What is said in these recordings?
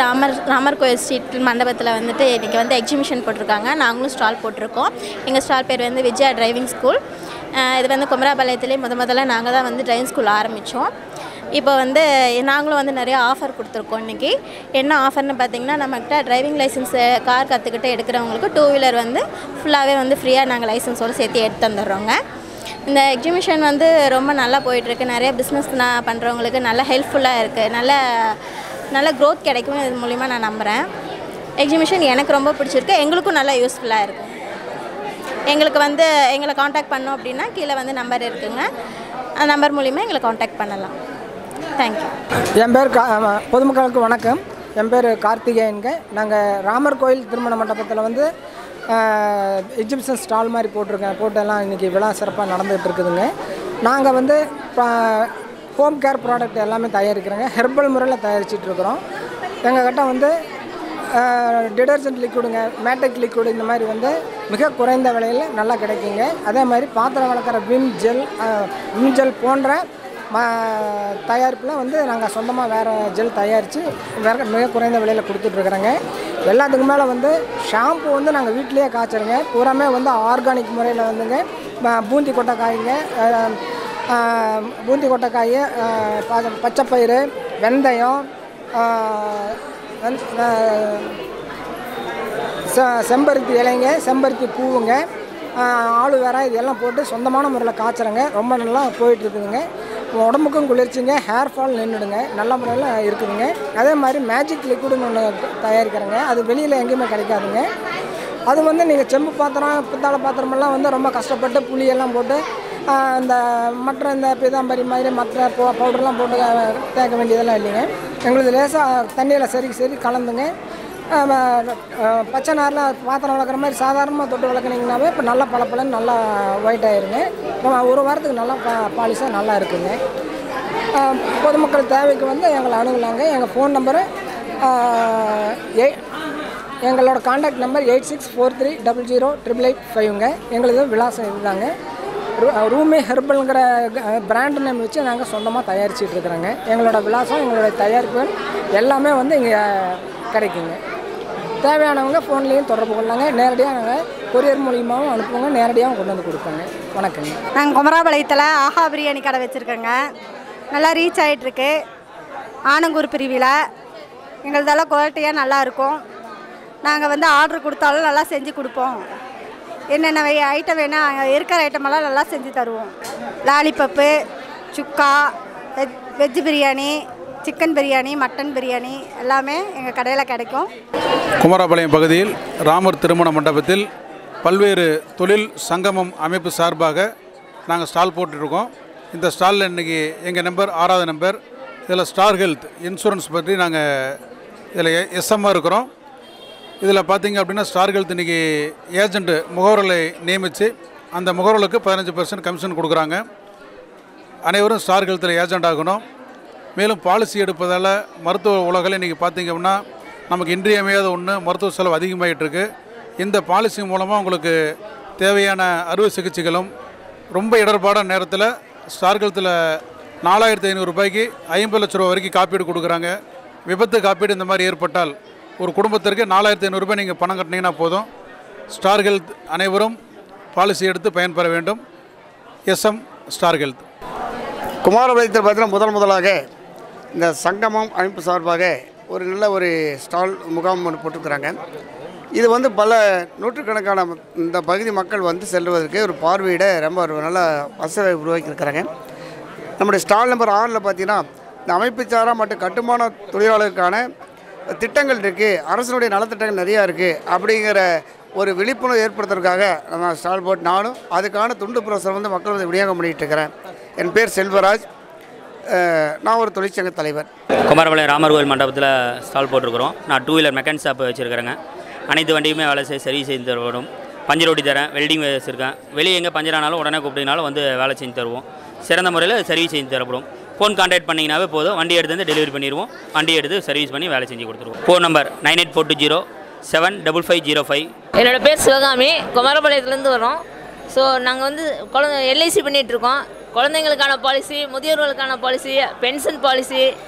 ராமர் ராமர் கோயில் ஸ்ட்ரீட் மண்டபத்தில் வந்துட்டு இன்றைக்கி வந்து எக்ஸிபிஷன் போட்டிருக்காங்க நாங்களும் ஸ்டால் போட்டிருக்கோம் எங்கள் ஸ்டால் பேர் வந்து விஜயா டிரைவிங் ஸ்கூல் இது வந்து குமராபாளையத்துலேயே முத முதல்ல நாங்கள் தான் வந்து டிரைவிங் ஸ்கூல் ஆரம்பித்தோம் இப்போ வந்து நாங்களும் வந்து நிறைய ஆஃபர் கொடுத்துருக்கோம் இன்றைக்கி என்ன ஆஃபர்னு பார்த்தீங்கன்னா நம்மக்கிட்ட டிரைவிங் லைசன்ஸு கார் கற்றுக்கிட்டு எடுக்கிறவங்களுக்கு டூ வீலர் வந்து ஃபுல்லாகவே வந்து ஃப்ரீயாக நாங்கள் லைசன்ஸோடு சேர்த்து எடுத்து தந்துடுறோங்க இந்த எக்ஸிபிஷன் வந்து ரொம்ப நல்லா போயிட்டுருக்கு நிறைய பிஸ்னஸ் நான் பண்ணுறவங்களுக்கு நல்ல ஹெல்ப்ஃபுல்லாக இருக்குது நல்ல நல்ல க்ரோத் கிடைக்கும் இது மூலிமா நான் நம்புகிறேன் எக்ஸிபிஷன் எனக்கு ரொம்ப பிடிச்சிருக்கு எங்களுக்கும் நல்லா யூஸ்ஃபுல்லாக இருக்குது எங்களுக்கு வந்து எங்களை காண்டாக்ட் பண்ணோம் அப்படின்னா கீழே வந்து நம்பர் இருக்குங்க அந்த நம்பர் மூலிமா எங்களை காண்டாக்ட் பண்ணலாம் தேங்க்யூ என் பேர் கா ஆமா, பொதுமக்களுக்கு வணக்கம் என் பேர் கார்த்திகேயனுங்க நாங்கள் ராமர் கோயில் திருமண மண்டபத்தில் வந்து எக்ஸிபிஷன் ஸ்டால் மாதிரி போட்டிருக்கேன் போட்டெல்லாம் இன்றைக்கி விழா சிறப்பாக நடந்துகிட்டு இருக்குதுங்க நாங்கள் வந்து ஹோம் கேர் ப்ராடக்ட் எல்லாமே தயாரிக்கிறோங்க ஹெர்பல் முறையில் தயாரிச்சிட்டு இருக்கிறோம் எங்கள் கிட்ட வந்து டிடர்ஜென்ட் லிக்விடுங்க மேட்டிக் லிக்விடு இந்த மாதிரி வந்து மிக குறைந்த விலையில் நல்லா கிடைக்குங்க அதே மாதிரி பாத்திரம் வளர்க்குற விம் ஜெல் விம் ஜெல் போன்ற ம தயாரிப்பில் வந்து நாங்கள் சொந்தமாக வேறு ஜெல் தயாரித்து வேறு மிக குறைந்த விலையில் கொடுத்துட்ருக்குறோங்க எல்லாத்துக்கு மேலே வந்து ஷாம்பு வந்து நாங்கள் வீட்டிலேயே காய்ச்சிருங்க பூராமே வந்து ஆர்கானிக் முறையில் வந்துங்க ம- பூந்தி கொட்டைக்காய்ங்க அஹ், அஹ், பூந்தி கொட்டைக்காய் அஹ், ப- பச்சைப்பயிறு வெந்தயம் அஹ், வெந்- அஹ், செ செம்பருத்தி இலைங்க செம்பருத்தி பூவுங்க ஆளு வேற இதெல்லாம் போட்டு சொந்தமான முறையில் காய்ச்சறங்க ரொம்ப நல்லா போயிட்டு இருக்குதுங்க உடம்புக்கும் குளிர்ச்சிங்க ஹேர் ஃபால் நின்றுடுங்க நல்ல முறையில் இருக்குதுங்க அதே மாதிரி மேஜிக் லிக்விடுன்னு ஒன்று தயாரிக்கிறேங்க அது வெளியில் எங்கேயுமே கிடைக்காதுங்க அது வந்து நீங்கள் செம்பு பாத்திரம் பித்தாளை பாத்திரமெல்லாம் வந்து ரொம்ப கஷ்டப்பட்டு புளியெல்லாம் போட்டு ஆஹ், இந்த மற்ற இந்த பிதாம்பரி மாதிரி மற்ற பவு- பவுடர்லாம் போட்டு அஹ், தேக்க வேண்டியதெல்லாம் இல்லைங்க எங்களுக்கு லேசாக தண்ணியில் சரி சரி கலந்துங்க ஆமா, அஹ், பச்சை நாரில் பாத்திரம் வளர்க்குற மாதிரி சாதாரணமாக தொட்டு வளர்க்குனீங்கனாவே இப்போ நல்லா பளபளன்னு நல்லா ஒயிட் ஆயிருங்க இப்போ ஒரு வாரத்துக்கு நல்லா பா பாலிஷாக நல்லா இருக்குங்க அஹ், பொதுமக்கள் தேவைக்கு வந்து எங்களை அணுகலாங்க எங்கள் ஃபோன் நம்பரு எ எங்களோட contact number eight six four three double zero triple eight ஃபைவ்ங்க எங்களது விலாசம் இதுதாங்க ரூ- ரூமி ஹெர்பல்ங்கிற பிராண்ட் நேம் வச்சு நாங்கள் சொந்தமாக தயாரிச்சிட்டு இருக்கிறோங்க எங்களோட விலாசம் எங்களோட தயாரிப்புகள் எல்லாமே வந்து இங்கே கிடைக்குங்க தேவையானவங்க ஃபோன்லேயும் தொடர்பு கொள்ளாங்க நேரடியாக நாங்கள் கொரியர் மூலியமாகவும் அனுப்புவோங்க நேரடியாகவும் கொண்டு வந்து கொடுப்போங்க வணக்கங்க நாங்கள் குமராபாளையத்தில் ஆஹா பிரியாணி கடை வச்சுருக்கோங்க நல்லா ரீச் ஆகிட்டுருக்கு ஆனங்கூர் பிரிவில் எங்களதெல்லாம் குவாலிட்டியாக நல்லா இருக்கும் நாங்கள் வந்து ஆர்டர் கொடுத்தாலும் நல்லா செஞ்சு கொடுப்போம் என்னென்ன வை- ஐட்டம் வேணும் அங்க இருக்கிற ஐட்டமெல்லாம் நல்லா செஞ்சு தருவோம் lollipop sukka veg veg biryani chicken biryani mutton biryani எல்லாமே எங்கள் கடையில் கிடைக்கும் குமாரபாளையம் பகுதியில் ராமர் திருமண மண்டபத்தில் பல்வேறு தொழில் சங்கமம் அமைப்பு சார்பாக நாங்கள் ஸ்டால் போட்டுருக்கோம் இந்த ஸ்டாலில் இன்றைக்கி எங்கள் நம்பர் ஆறாவது நம்பர் இதில் ஸ்டார் ஹெல்த் இன்சூரன்ஸ் பற்றி நாங்கள் இதில் எஸ்எம்மாக இருக்கிறோம் இதில் பார்த்தீங்க அப்படின்னா ஸ்டார் ஹெல்த் இன்றைக்கி ஏஜென்ட் முகவர்களை நியமித்து அந்த முகவர்களுக்கு பதினஞ்சு பர்சன்ட் கமிஷன் கொடுக்குறாங்க அனைவரும் ஸ்டார் ஹெல்த்தில் ஏஜென்ட் ஆகணும் மேலும் பாலிசி எடுப்பதால் மருத்துவ உலகில் இன்றைக்கி பார்த்தீங்க அப்படின்னா நமக்கு இன்றியமையாத ஒன்று மருத்துவ செலவு அதிகமாகிட்டு இருக்கு இந்த பாலிசி மூலமாக உங்களுக்கு தேவையான அறுவை சிகிச்சைகளும் ரொம்ப இடர்பாடான நேரத்தில் ஸ்டார் ஹெல்த்தில் நாலாயிரத்தி ஐநூறு ரூபாய்க்கு ஐம்பது லட்ச ரூபா வரைக்கும் காப்பீடு கொடுக்குறாங்க விபத்து காப்பீடு இந்த மாதிரி ஏற்பட்டால் ஒரு குடும்பத்திற்கு நாலாயிரத்தி ஐநூறுரூபாய் நீங்கள் பணம் கட்டினீங்கன்னா போதும் ஸ்டார் ஹெல்த் அனைவரும் பாலிசி எடுத்து பயன்பெற வேண்டும் எஸ்எம் ஸ்டார் ஹெல்த் குமாரபாளையத்தில் பார்த்தீங்கன்னா முதல் முதலாக இந்த சங்கமம் அமைப்பு சார்பாக ஒரு நல்ல ஒரு ஸ்டால் முகாம் ஒன்று போட்டிருக்கிறாங்க இது வந்து பல நூற்றுக்கணக்கான இந்த பகுதி மக்கள் வந்து செல்வதற்கு ஒரு பார்வையிட ரொம்ப ஒரு நல்ல வசதியை உருவாக்கியிருக்கிறாங்க நம்முடைய ஸ்டால் நம்பர் ஆறில் பார்த்தீங்கன்னா இந்த அமைப்பு சாரா மற்றும் கட்டுமான தொழிலாளருக்கான திட்டங்கள் இருக்குது அரசனுடைய நலத்திட்டங்கள் நிறையா இருக்குது அப்படிங்கிற ஒரு விழிப்புணர்வு ஏற்படுத்துறதுக்காக நம்ம ஸ்டால் போட்டு நானும் அதுக்கான துண்டு பிரசுரம் வந்து மக்கள் வந்து விநியோகம் பண்ணிகிட்டு இருக்கிறேன் என் பேர் செல்வராஜ் அஹ், நான் ஒரு தொழிற்சங்க தலைவர் குமாரபாளையம் ராமர் கோயில் மண்டபத்தில் ஸ்டால் போட்டிருக்கிறோம் நான் டூ வீலர் மெக்கானிக் ஷாப் வச்சுருக்கிறேங்க அனைத்து வண்டியுமே வேலை செய்ய சர்வீஸ் செஞ்சு தருவோம் பஞ்சர் ஓட்டி தரேன் வெல்டிங் வச்சுருக்கேன் வெளியே எங்கே பஞ்சர் ஆனாலும் உடனே கூப்பிட்டீங்கனாலும் வந்து வேலை செஞ்சு தருவோம் சிறந்த முறையில் சர்வீஸ் செஞ்சு தரப்படும் ஃபோன் கான்டாக்ட் பண்ணிங்கனாவே போதும் வண்டி எடுத்து வந்து டெலிவரி பண்ணிடுவோம் வண்டி எடுத்து சர்வீஸ் பண்ணி வேலை செஞ்சு கொடுத்துருவோம் phone number nine eight four two zero seven double five zero five என்னோட பேர் சிவகாமி குமாரபாளையத்துலேருந்து வரோம் ஸோ நாங்கள் வந்து குழந்தை எல்ஐசி பண்ணிகிட்ருக்கோம் குழந்தைங்களுக்கான பாலிசி முதியோர்களுக்கான policy pension policy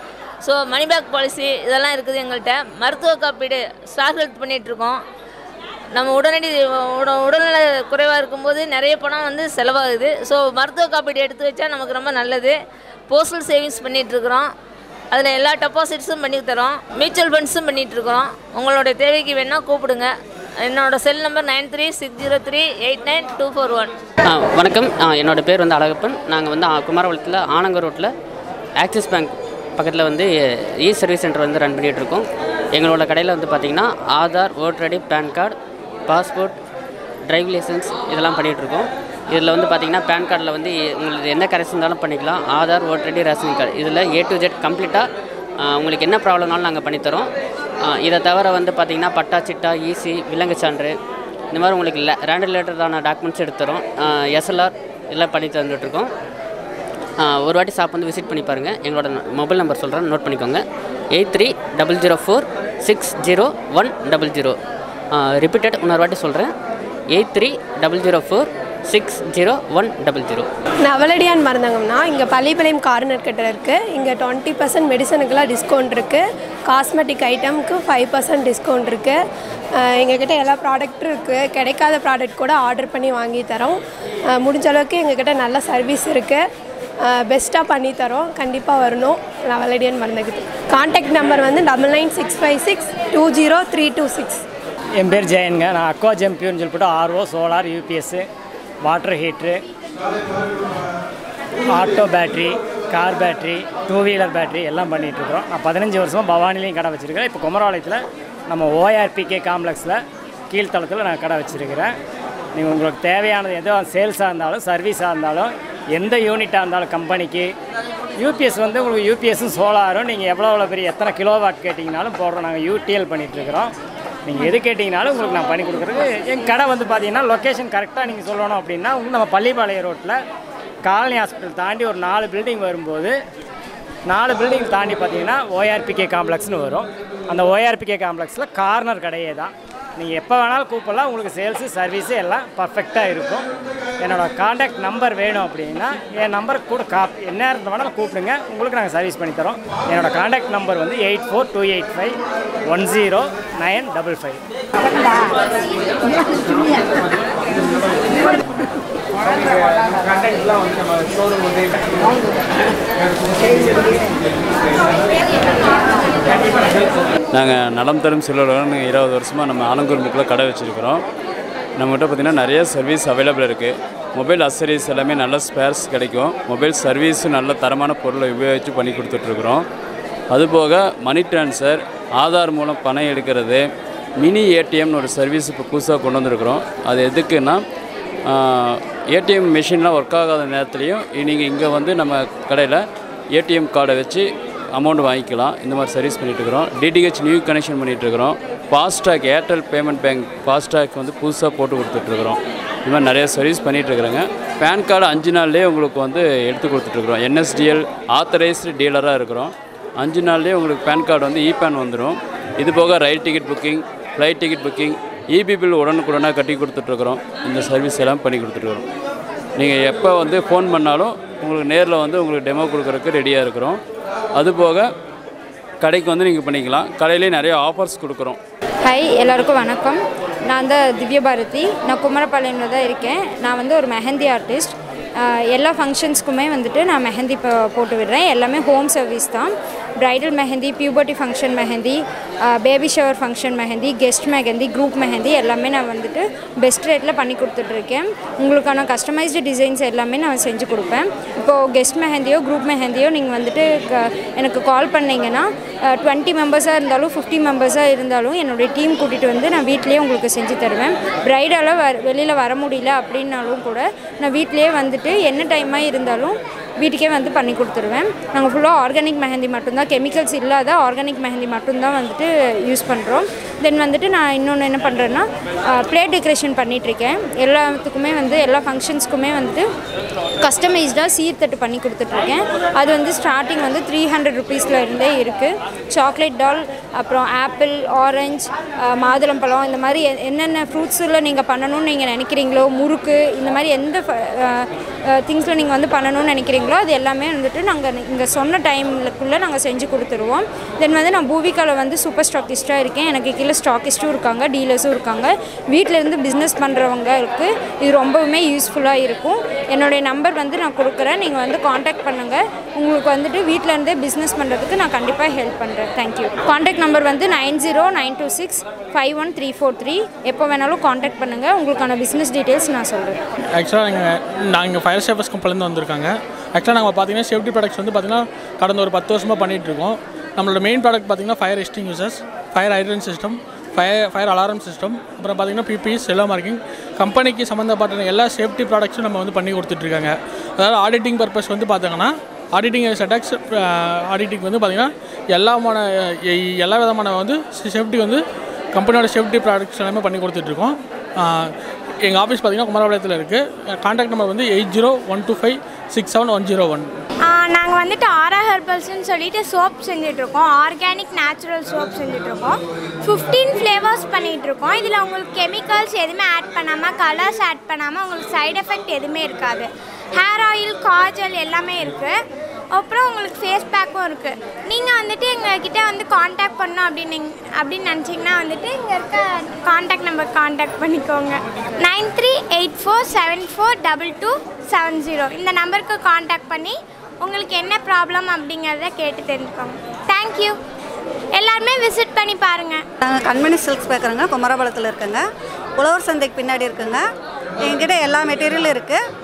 so money back policy இதெல்லாம் இருக்குது எங்கள்கிட்ட மருத்துவ காப்பீடு ஸ்டார் ஹெல்த் பண்ணிகிட்ருக்கோம் நம்ம உடனடி உட- உடல்நல குறைவாக இருக்கும்போது நிறைய பணம் வந்து செலவாகுது ஸோ மருத்துவ காப்பீடு எடுத்து வச்சா நமக்கு ரொம்ப நல்லது போஸ்டல் சேவிங்ஸ் பண்ணிகிட்ருக்குறோம் அதில் எல்லா டெபாசிட்ஸும் பண்ணி தரோம் மியூச்சுவல் ஃபண்ட்ஸும் பண்ணிகிட்ருக்குறோம் உங்களோட தேவைக்கு வேணால் கூப்பிடுங்க என்னோட cell number nine three six zero three eight nine two four one ஆ, வணக்கம் ஆ, என்னோட பேர் வந்து அழகப்பன் நாங்கள் வந்து ஆ, குமாரபாளையத்தில் ஆனங்கர் ரோட்டில் ஆக்சிஸ் பேங்க் பக்கத்தில் வந்து இ சர்வீஸ் சென்டர் வந்து ரன் பண்ணிகிட்டு இருக்கோம் எங்களோட கடையில் வந்து பார்த்திங்கன்னா Aadhaar voter ID PAN card passport driving licence இதெல்லாம் பண்ணிகிட்டு இருக்கோம் இதில் வந்து பார்த்திங்கன்னா பேன் கார்டில் வந்து உங்களுக்கு என்ன கரெக்ஷன் இருந்தாலும் பண்ணிக்கலாம் Aadhaar voter ID ration card இதில் ஏ டு ஜெட் கம்ப்ளீட்டாக உங்களுக்கு என்ன ப்ராப்ளம்னாலும் நாங்கள் பண்ணித்தரோம் ஆ, இதை தவிர வந்து பார்த்திங்கன்னா பட்டா சிட்டா ஈசி விலங்கு சான்று இந்த மாதிரி உங்களுக்கு ரேண்ட் ரிலேட்டடான டாக்குமெண்ட்ஸ் எடுத்து தரோம் எஸ்எல்ஆர் எல்லாம் பண்ணி தந்துட்டுருக்கோம் ஒரு வாட்டி ஷாப் வந்து விசிட் பண்ணி பாருங்கள் எங்களோட மொபைல் நம்பர் சொல்கிறேன் நோட் பண்ணிக்கோங்க eight three double zero four six zero one double zero repeated இன்னொரு வாட்டி சொல்கிறேன் eight three double zero four six zero one double zero Navaladiyan மருந்தகம்னா இங்கே பள்ளிப்பாளையம் கார்னர் கிட்ட இருக்குது இங்கே டுவெண்ட்டி பர்சன்ட் மெடிசனுக்கெல்லாம் டிஸ்கவுண்ட் இருக்குது காஸ்மெட்டிக் ஐட்டமுக்கு ஃபைவ் பர்சன்ட் டிஸ்கவுண்ட் இருக்குது எங்ககிட்ட எல்லா ப்ராடக்ட்டும் இருக்குது கிடைக்காத ப்ராடக்ட் கூட ஆர்டர் பண்ணி வாங்கி தரோம் அஹ், முடிஞ்ச அளவுக்கு எங்ககிட்ட நல்ல சர்வீஸ் இருக்குது பெஸ்ட்டாக பண்ணி தரோம் கண்டிப்பாக வரணும் நவலடியான் மருந்தகத்துக்கு கான்டாக்ட் நம்பர் வந்து double nine six five six two zero three two six என் பேர் ஜெயனுங்க நான் அக்வா ஜம்பியூன்னு சொல்லிட்டு RO solar UPS water heater auto battery car battery two wheeler battery எல்லாம் பண்ணிகிட்ருக்குறோம் நான் பதினஞ்சு வருஷமாக பவானிலையும் கடை வச்சுருக்கிறேன் இப்போ குமரபாளையத்தில் நம்ம ஓஆர்பிகே காம்ப்ளெக்ஸில் கீழ்த்தளத்தில் நான் கடை வச்சுருக்கிறேன் நீங்கள் உங்களுக்கு தேவையானது எதோ சேல்ஸாக இருந்தாலும் சர்வீஸாக இருந்தாலும் எந்த யூனிட்டாக இருந்தாலும் கம்பெனிக்கு யூபிஎஸ் வந்து உங்களுக்கு யூபிஎஸும் சோலாரும் நீங்கள் எவ்வளோ எவ்வளோ பெரிய எத்தனை கிலோ வாட் கேட்டிங்கனாலும் போடுறோம் நாங்கள் யூடிஎல் பண்ணிகிட்ருக்குறோம் நீங்கள் எது கேட்டிங்கனாலும் உங்களுக்கு நான் பண்ணி கொடுக்குறது என் கடை வந்து பார்த்தீங்கன்னா லொக்கேஷன் கரெக்டாக நீங்கள் சொல்லணும் அப்படின்னா உங்களுக்கு நம்ம பள்ளிப்பாளையம் ரோட்டில் காலனி ஹாஸ்பிட்டல் தாண்டி ஒரு நாலு பில்டிங் வரும்போது நாலு பில்டிங் தாண்டி பார்த்தீங்கன்னா ஓஆர்பிகே காம்ப்ளெக்ஸ்னு வரும் அந்த ஓஆர்பிகே காம்ப்ளெக்ஸில் கார்னர் கடையே தான் நீங்கள் எப்போ வேணாலும் கூப்பிடலாம் உங்களுக்கு சேல்ஸு சர்வீஸு எல்லாம் பர்ஃபெக்டாக இருக்கும் என்னோட காண்டாக்ட் நம்பர் வேணும் அப்படின்னா என் நம்பருக்கு கூட கா என்ன இருந்த வேணாலும் கூப்பிடுங்க உங்களுக்கு நாங்கள் சர்வீஸ் பண்ணி தரோம் என்னோட காண்டாக்ட் நம்பர் வந்து eight four two eight five one zero nine double five நாங்கள் நலம் தரும் செல்லுடன் இருபது வருஷமாக நம்ம ஆலங்கூர் முக்கில் கடை வச்சுருக்கிறோம் நம்மகிட்ட பார்த்திங்கன்னா நிறைய சர்வீஸ் அவைலபிள் இருக்குது மொபைல் அசரிஸ் எல்லாமே நல்ல ஸ்பேர்ஸ் கிடைக்கும் மொபைல் சர்வீஸும் நல்ல தரமான பொருளை உபயோகித்து பண்ணி கொடுத்துட்ருக்குறோம் அதுபோக மணி ட்ரான்ஸ்ஃபர் ஆதார் மூலம் பணம் எடுக்கிறது மினி ஏடிஎம்னு ஒரு சர்வீஸ் இப்போ புதுசாக கொண்டு வந்திருக்கிறோம் அது எதுக்குன்னா ஏடிஎம் மிஷின்லாம் ஒர்க் ஆகாத நேரத்துலையும் நீங்கள் இங்கே வந்து நம்ம கடையில் ஏடிஎம் கார்டை வச்சு அமௌண்ட் வாங்கிக்கலாம் இந்த மாதிரி சர்வீஸ் பண்ணிகிட்ருக்குறோம் டிடிஹெச் நியூ கனெக்ஷன் பண்ணிகிட்ருக்குறோம் FASTag Airtel payment bank FASTag வந்து புதுசாக போட்டு கொடுத்துட்ருக்குறோம் இந்த மாதிரி நிறைய சர்வீஸ் பண்ணிகிட்ருக்குறோங்க பேன் கார்டு அஞ்சு நாள்லேயே உங்களுக்கு வந்து எடுத்து கொடுத்துட்ருக்குறோம் என்எஸ்டிஎல் ஆத்தரைஸ்டு டீலராக இருக்கிறோம் அஞ்சு நாள்லேயே உங்களுக்கு பேன் கார்டு வந்து இ பேன் வந்துடும் இது போக ரயில் ticket booking flight ticket booking EB bill உடனுக்குடனாக கட்டி கொடுத்துட்ருக்குறோம் இந்த சர்வீஸ் எல்லாம் பண்ணி கொடுத்துட்ருக்குறோம் நீங்கள் எப்போ வந்து ஃபோன் பண்ணாலும் உங்களுக்கு நேரில் வந்து உங்களுக்கு டெமோ கொடுக்குறதுக்கு ரெடியாக இருக்கிறோம் அதுபோக கடைக்கு வந்து நீங்கள் பண்ணிக்கலாம் கடையிலே நிறைய ஆஃபர்ஸ் கொடுக்குறோம் ஹாய் எல்லாருக்கும் வணக்கம் நான் தான் திவ்ய பாரதி நான் குமரபாளையமில் தான் இருக்கேன் நான் வந்து ஒரு மெஹந்தி ஆர்டிஸ்ட் எல்லா ஃபங்க்ஷன்ஸ்க்குமே வந்துட்டு நான் மெஹந்தி இப்போ போட்டு விடுறேன் எல்லாமே ஹோம் சர்வீஸ் தான் bridal mehndi puberty function mehndi baby shower function mehndi guest mehndi group mehndi எல்லாமே நான் வந்துட்டு பெஸ்ட் ரேட்டில் பண்ணி கொடுத்துட்ருக்கேன் உங்களுக்கான கஸ்டமைஸ்டு டிசைன்ஸ் எல்லாமே நான் செஞ்சு கொடுப்பேன் இப்போது கெஸ்ட் மெஹந்தியோ குரூப் மெஹந்தியோ நீங்கள் வந்துட்டு க- எனக்கு கால் பண்ணீங்கன்னா டுவெண்ட்டி மெம்பர்ஸாக இருந்தாலும் ஃபிஃப்டி மெம்பர்ஸாக இருந்தாலும் என்னுடைய டீம் கூட்டிகிட்டு வந்து நான் வீட்லேயே உங்களுக்கு செஞ்சு தருவேன் ப்ரைடால் வ வெளியில் வர முடியல அப்படின்னாலும் கூட நான் வீட்லேயே வந்துட்டு என்ன டைமாக இருந்தாலும் வீட்டுக்கே வந்து பண்ணி கொடுத்துருவேன் நாங்கள் ஃபுல்லாக ஆர்கானிக் மெஹந்தி மட்டும்தான் கெமிக்கல்ஸ் இல்லாத ஆர்கானிக் மெஹந்தி மட்டும்தான் வந்துட்டு யூஸ் பண்ணுறோம் தென் வந்துட்டு நான் இன்னொன்று என்ன பண்ணுறேன்னா பிளேட் டெக்கரேஷன் பண்ணிகிட்ருக்கேன் எல்லாத்துக்குமே வந்து எல்லா ஃபங்க்ஷன்ஸ்க்குமே வந்துட்டு கஸ்டமைஸ்டாக சீர்தட்டு பண்ணி கொடுத்துட்ருக்கேன் அது வந்து ஸ்டார்டிங் வந்து த்ரீ ஹண்ட்ரட் ருபீஸில் இருந்தே இருக்குது சாக்லேட் டால் அப்புறம் ஆப்பிள் ஆரஞ்சு மாதுளம்பழம் இந்த மாதிரி எ- என்னென்ன ஃப்ரூட்ஸில் நீங்கள் பண்ணணும்னு நீங்கள் நினைக்கிறீங்களோ முறுக்கு இந்த மாதிரி எந்த திங்ஸில் நீங்கள் வந்து பண்ணணும்னு நினைக்கிறீங்களோ அது எல்லாமே வந்துட்டு நாங்கள் இங்கே சொன்ன டைம்லுக்குள்ளே நாங்கள் செஞ்சு கொடுத்துருவோம் தென் வந்து நான் பூவிகாவில் வந்து சூப்பர் ஸ்டாக்கிஸ்ட்டாக இருக்கேன் எனக்கு கீழே ஸ்டாக்கிஸ்ட்டும் இருக்காங்க டீலர்ஸும் இருக்காங்க வீட்டில் இருந்து பிஸ்னஸ் பண்ணுறவங்களுக்கு இது ரொம்பவுமே யூஸ்ஃபுல்லாக இருக்கும் என்னுடைய நம்பர் வந்து நான் கொடுக்குறேன் நீங்கள் வந்து காண்டாக்ட் பண்ணுங்கள் உங்களுக்கு வந்துட்டு வீட்டில் இருந்தே பிஸ்னஸ் பண்ணுறதுக்கு நான் கண்டிப்பாக ஹெல்ப் பண்ணுறேன் தேங்க்யூ காண்டாக்ட் நம்பர் வந்து nine zero nine two six five one three four three எப்போ வேணாலும் காண்டாக்ட் பண்ணுங்கள் உங்களுக்கான பிஸ்னஸ் டீட்டெயில்ஸ் நான் சொல்கிறேன் ஆக்சுவலாக நாங்கள் நாங்கள் ஃபயர் சேஃபர்ஸ் கம்பெனிலேருந்து வந்திருக்காங்க ஆக்சுவலாக நாங்கள் பார்த்தீங்கன்னா சேஃப்டி ப்ராடக்ட்ஸ் வந்து பார்த்தீங்கன்னா கடந்த ஒரு பத்து வருஷமாக பண்ணிகிட்டு இருக்கோம் நம்மளோட மெயின் ப்ராடக்ட் பார்த்தீங்கன்னா fire extinguishers fire hydrant system fire fire alarm system அப்புறம் பார்த்தீங்கன்னா பிபிஎஸ் எல்லாம் மார்க்கிங் கம்பெனிக்கு சம்மந்தப்பட்ட எல்லா சேஃப்டி ப்ராடக்ட்ஸும் நம்ம வந்து பண்ணி கொடுத்துட்ருக்காங்க அதாவது ஆடிட்டிங் பர்பஸ் வந்து பார்த்தீங்கன்னா ஆடிட்டிங் செட்டாக்ஸ் ஆடிட்டிங் வந்து பார்த்திங்கன்னா எல்லாமான எ- எல்லா விதமான வந்து சேஃப்டி வந்து கம்பெனியோட சேஃப்டி ப்ராடக்ட்ஸ் எல்லாமே பண்ணி கொடுத்துட்ருக்கோம் எங்கள் ஆஃபீஸ் பார்த்திங்கன்னா குமாரபாளையத்தில் இருக்குது கான்டாக்ட் நம்பர் வந்து eight zero one two five six seven one zero one நாங்கள் வந்துட்டு ஆரா ஹெர்பல்ஸ்னு சொல்லிட்டு சோப் செஞ்சிட்ருக்கோம் ஆர்கானிக் நேச்சுரல் சோப் செஞ்சிட்ருக்கோம் ஃபிஃப்டீன் ஃப்ளேவர்ஸ் பண்ணிகிட்ருக்கோம் இதில் உங்களுக்கு கெமிக்கல்ஸ் எதுவுமே ஆட் பண்ணாமல் கலர்ஸ் ஆட் பண்ணாமல் உங்களுக்கு சைடு எஃபெக்ட் எதுவுமே இருக்காது ஹேர் ஆயில் காஜல் எல்லாமே இருக்குது அப்புறம் உங்களுக்கு ஃபேஸ் பேக்கும் இருக்குது நீங்கள் வந்துட்டு எங்ககிட்ட வந்து காண்டாக்ட் பண்ணோம் அப்படின்னு அப்படின்னு நினச்சிங்கன்னா வந்துட்டு இங்கே இருக்க காண்டாக்ட் நம்பர் காண்டாக்ட் பண்ணிக்கோங்க nine three eight four seven four double two seven zero இந்த நம்பருக்கு காண்டாக்ட் பண்ணி உங்களுக்கு என்ன ப்ராப்ளம் அப்படிங்கிறத கேட்டு தெரிஞ்சுக்கோங்க தேங்க்யூ எல்லாருமே விசிட் பண்ணி பாருங்கள் நாங்கள் கண்மணி சில்க்ஸ் பார்க்குறோங்க குமரபாளத்தில் இருக்குங்க உழவர் சந்தைக்கு பின்னாடி இருக்குங்க எங்ககிட்ட எல்லா மெட்டீரியலும் இருக்குது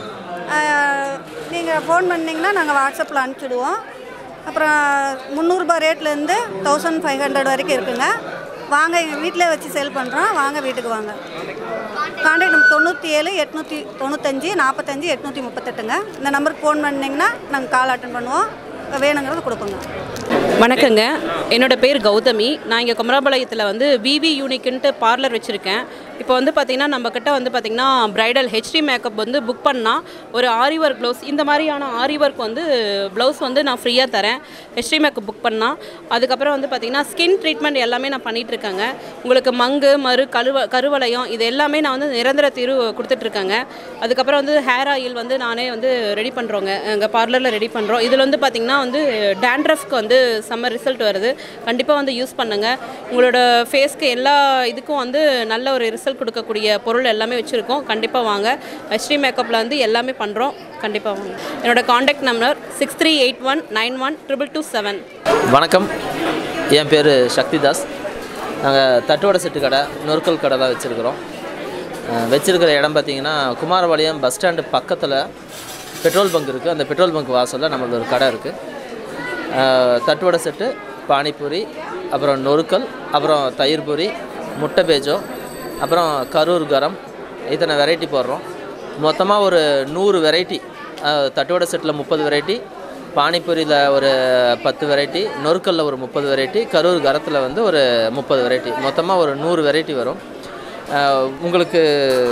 நீங்கள் ஃபோன் பண்ணிங்கன்னா நாங்கள் வாட்ஸ்அப்பில் அனுப்பிச்சிடுவோம் அப்புறம் முந்நூறுபா ரேட்லேருந்து தௌசண்ட் ஃபைவ் ஹண்ட்ரட் வரைக்கும் இருக்குங்க வாங்க எங்கள் வீட்டிலே வச்சு சேல் பண்ணுறோம் வாங்க வீட்டுக்கு வாங்க கான்டாக்ட் நம்பர் தொண்ணூற்றி ஏழு எட்நூற்றி தொண்ணூத்தஞ்சு நாற்பத்தஞ்சு எட்நூற்றி முப்பத்தெட்டுங்க இந்த நம்பருக்கு ஃபோன் பண்ணிங்கன்னா நாங்கள் கால் அட்டன் பண்ணுவோம் வேணுங்கிறத கொடுப்போங்க வணக்கங்க என்னோட பேர் கௌதமி நான் இங்கே குமராபாளையத்தில் வந்து விவி யூனிக்குன்ட்டு பார்லர் வச்சுருக்கேன் இப்போ வந்து பார்த்திங்கன்னா நம்ம கிட்ட வந்து பார்த்திங்கன்னா பிரைடல் ஹெச்டி மேக்கப் வந்து புக் பண்ணால் ஒரு ஆரி ஒர்க் ப்ளவுஸ் இந்த மாதிரியான ஆரி ஒர்க் வந்து ப்ளவுஸ் வந்து நான் ஃப்ரீயாக தரேன் ஹெச்டி மேக்கப் புக் பண்ணால் அதுக்கப்புறம் வந்து பார்த்திங்கன்னா ஸ்கின் ட்ரீட்மெண்ட் எல்லாமே நான் பண்ணிகிட்டு இருக்கேங்க உங்களுக்கு மங்கு மறு கருவ கருவளையம் இது எல்லாமே நான் வந்து நிரந்தர தீர்வு கொடுத்துட்ருக்கேங்க அதுக்கப்புறம் வந்து ஹேர் ஆயில் வந்து நானே வந்து ரெடி பண்ணுறோங்க எங்கள் பார்லரில் ரெடி பண்ணுறோம் இதில் வந்து பார்த்திங்கன்னா வந்து டேண்ட்ரஃப்க்கு வந்து செம்ம ரிசல்ட் வருது கண்டிப்பாக வந்து யூஸ் பண்ணுங்கள் உங்களோட ஃபேஸ்க்கு எல்லா இதுக்கும் வந்து நல்ல ஒரு ரிசல்ட் கொடுக்கக்கூடிய பொருள் எல்லாமே வச்சுருக்கோம் கண்டிப்பாக வாங்க ஹெச்டி மேக்கப்பில் வந்து எல்லாமே பண்ணுறோம் கண்டிப்பாக வாங்க என்னோட contact number six three eight one nine one triple two seven வணக்கம் என் பேர் சக்திதாஸ் நாங்கள் தட்டுவடை செட்டு கடை நொறுக்கல் கடை தான் வச்சுருக்கிறோம் வச்சுருக்கிற இடம் பார்த்தீங்கன்னா குமாரபாளையம் பஸ் ஸ்டாண்டு பக்கத்தில் பெட்ரோல் பங்க் இருக்குது அந்த பெட்ரோல் பங்க் வாசலில் நம்மளது ஒரு கடை இருக்குது தட்டுவடை செட்டு பானிபூரி அப்புறம் நொறுக்கல் அப்புறம் தயிர் பூரி முட்டை பேஜோ அப்புறம் கரூர் கரம் இத்தனை வெரைட்டி போடுறோம் மொத்தமாக ஒரு நூறு வெரைட்டி தட்டுவடை செட்டில் முப்பது வெரைட்டி பானிபூரியில் ஒரு பத்து வெரைட்டி நொறுக்கல்ல ஒரு முப்பது வெரைட்டி கரூர் கரத்தில் வந்து ஒரு முப்பது வெரைட்டி மொத்தமாக ஒரு நூறு வெரைட்டி வரும் அஹ், உங்களுக்கு